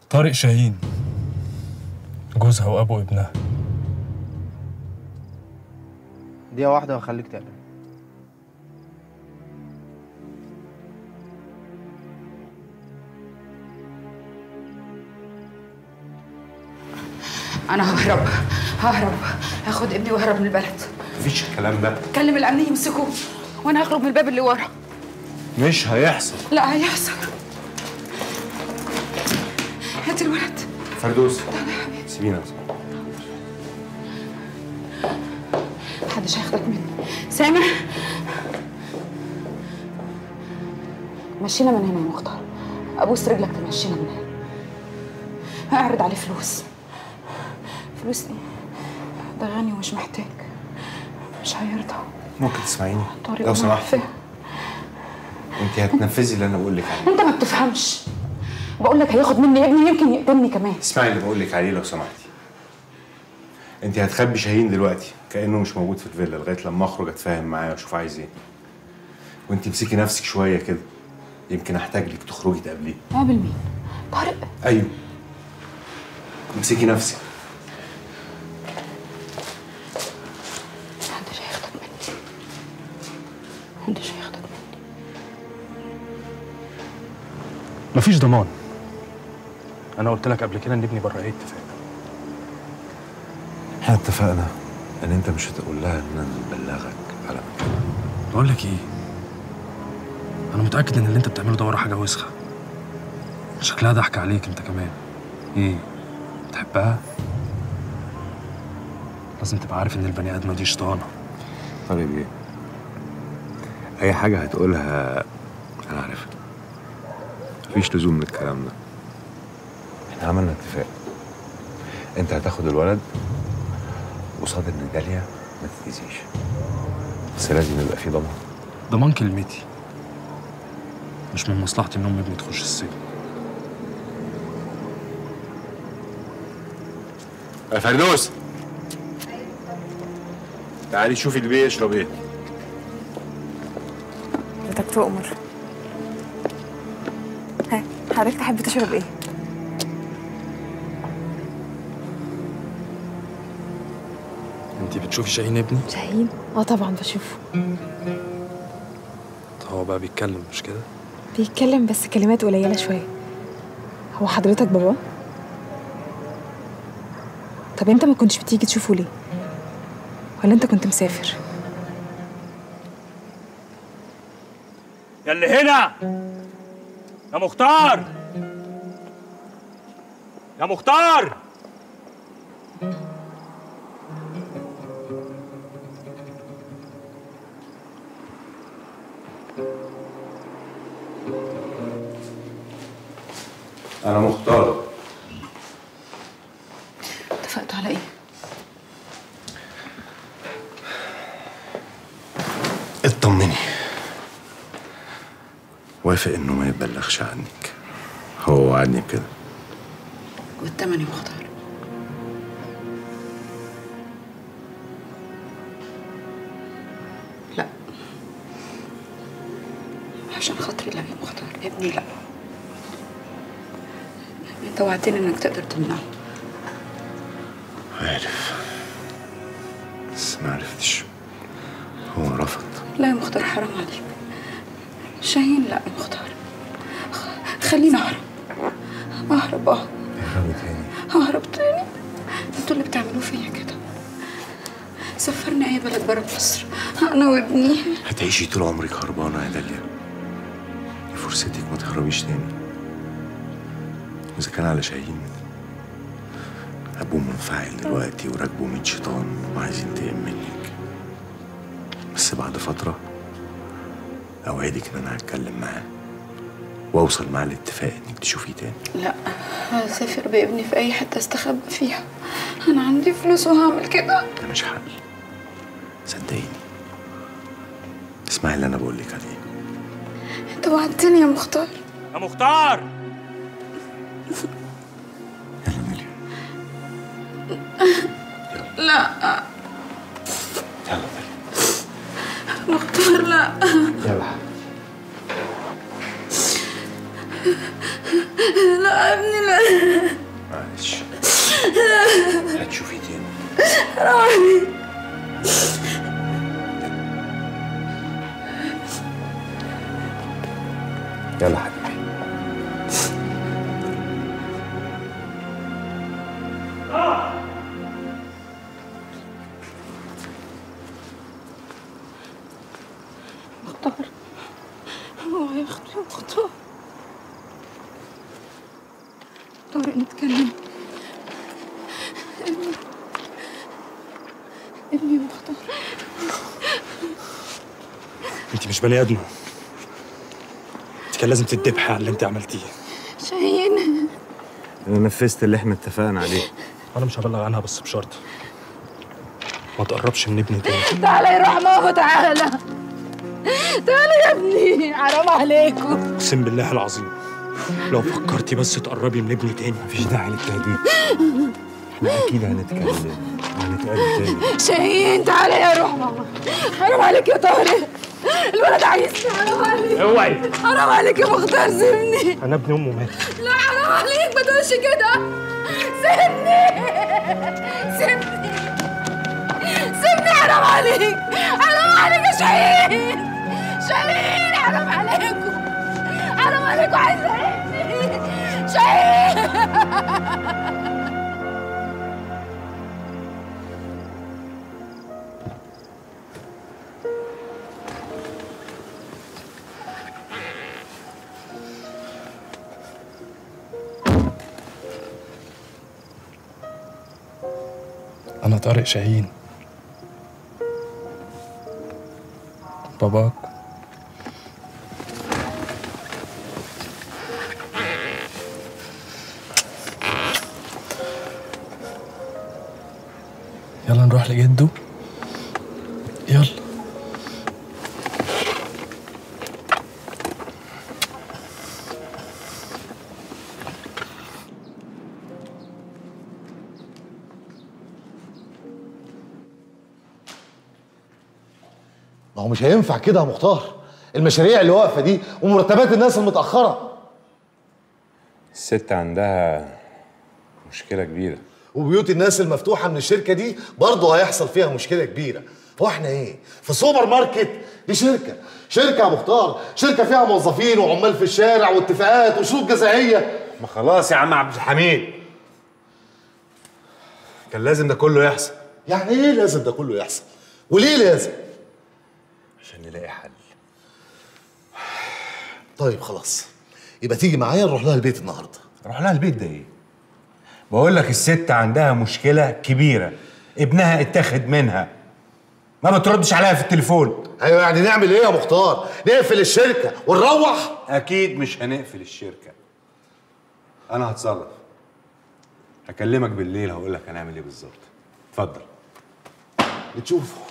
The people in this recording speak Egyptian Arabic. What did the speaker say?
طارق شاهين جوزها وابو ابنها دقيقة واحدة وأخليك تعمل انا ههرب ههرب هاخد ابني واهرب من البلد مفيش الكلام ده كلم الامن يمسكوه وانا هخرج من الباب اللي ورا مش هيحصل لا هيحصل هات الولد فردوس سيبينا بس محدش هياخدك مني سامع مشينا من هنا يا مختار ابوس رجلك تمشينا من هنا هعرض عليه فلوس فلوس ايه ده غني ومش محتاج مش هيرضى ممكن تسمعيني طارق لو سمحت موافق. انت هتنفذي اللي انا بقول لك عليه انت ما بتفهمش بقول لك هياخد مني ابني يمكن يقتلني كمان اسمعي اللي بقول لك عليه لو سمحتي انت هتخبي شاهين دلوقتي كانه مش موجود في الفيلا لغايه لما اخرج اتفاهم معاه واشوف عايز ايه وانت امسكي نفسك شويه كده يمكن احتاج لك تخرجي تقابليه قابل مين طارق ايوه امسكي نفسك محدش هياخدك مني محدش هياخدك مني مفيش ضمان انا قلت لك قبل كده ان ابني بره ايه اتفاق احنا اتفقنا ان انت مش هتقول لها ان انا بلغك على مكان بقول لك ايه انا متاكد ان اللي انت بتعمله ده ورا حاجه وسخه شكلها ضحك عليك انت كمان ايه بتحبها لازم تبقى عارف ان البني ادمه دي شيطانه طيب ايه اي حاجه هتقولها انا عارفها مفيش لزوم للكلام ده احنا عملنا اتفاق انت هتاخد الولد قصاد ان داليا ما تتأذيش بس لازم يبقى في ضمان ضمان كلمتي مش من مصلحتي ان ام ابني تخش السجن يا فردوس تعالي شوفي اللي بيشرب ايه حضرتك تؤمر ها حضرتك تحب تشرب ايه؟ انت بتشوفي شاهين ابني شاهين؟ اه طبعا بشوفه هو بقى بيتكلم مش كده بيتكلم بس كلمات قليلة شوية هو حضرتك بابا؟ طب انت ما كنتش بتيجي تشوفه ليه؟ ولا انت كنت مسافر؟ يا اللي هنا يا مختار يا مختار انا مختار اتفقتوا على ايه اطمني وافق انه ما يبلغش عنك هو وعدني بكده والتمن يا مختار لا عشان خاطري لا يا مختار ابني لا انت وعدتني انك تقدر تمنعه عارف بس ما عرفتش هو رفض لا يا مختار حرام عليك شاهين لا يا مختار خ- خليني اهرب اهرب اه اهربي تاني ههرب تاني انتوا اللي بتعملوه فيا كده سفرني اي بلد برا مصر انا وابني هتعيشي طول عمرك هربانة يا داليا دي فرصتك ما تهربيش تاني وإذا كان على شاهين أبوه منفعل دلوقتي وراكبه ميت شيطان وعايز ينتقم منك بس بعد فترة أوعدك إن أنا هتكلم معاه وأوصل معاه لاتفاق إنك تشوفيه تاني لا هسافر بابني في اي حته استخبى فيها انا عندي فلوس وهعمل كده ده مش حل صدقيني اسمعي اللي أنا بقولك عليه انت وعدتني يا مختار يا مختار يلا نيلي لا يلا مختار لا يلا لا يا ابني لا معلش هتشوفي تاني حرام عليك يلا حبيبي مختار هو يا اختي مختار طارق نتكلم ابني ابني مختار انت مش بني ادمه انت كان لازم تتذبحي على اللي انت عملتيه شاهين انا نفذت اللي احنا اتفقنا عليه انا مش هبلغ عنها بس بشرط ما تقربش من ابني تاني تعالى يا رحمة تعالى تعالى يا ابني حرام عليكم اقسم بالله العظيم لو فكرتي بس تقربي من ابني تاني مفيش داعي للتهديد احنا اكيد هنتكلم وهنتقابل تاني شاهين تعالى يا رحمة حرام عليك يا طارق الولد عايزني حرام عليك اوعي حرام عليك يا مختار سيبني انا ابني امه مات لا حرام عليك ما تقولش كده سيبني سيبني سيبني حرام عليك حرام عليك يا شاهين شاهين حرام عليكم حرام عليكم عايزة ابني شاهين انا طارق شاهين باباك يلا نروح لجده يلا ما هو مش هينفع كده يا مختار المشاريع اللي واقفه دي ومرتبات الناس المتاخره الست عندها مشكلة كبيرة وبيوت الناس المفتوحه من الشركه دي برضه هيحصل فيها مشكله كبيره هو احنا ايه في سوبر ماركت دي شركه شركه يا مختار شركه فيها موظفين وعمال في الشارع واتفاقات وشروط جزائيه ما خلاص يا عم عبد الحميد كان لازم ده كله يحصل يعني ايه لازم ده كله يحصل وليه لازم عشان نلاقي حل طيب خلاص يبقى تيجي معايا نروح لها البيت النهارده روح لها البيت ده ايه بقول لك الست عندها مشكلة كبيرة ابنها اتاخد منها ما بتردش عليها في التليفون ايوه يعني نعمل ايه يا مختار نقفل الشركه ونروح اكيد مش هنقفل الشركة انا هتصرف هكلمك بالليل هقول لك هنعمل ايه بالظبط اتفضل بتشوفوا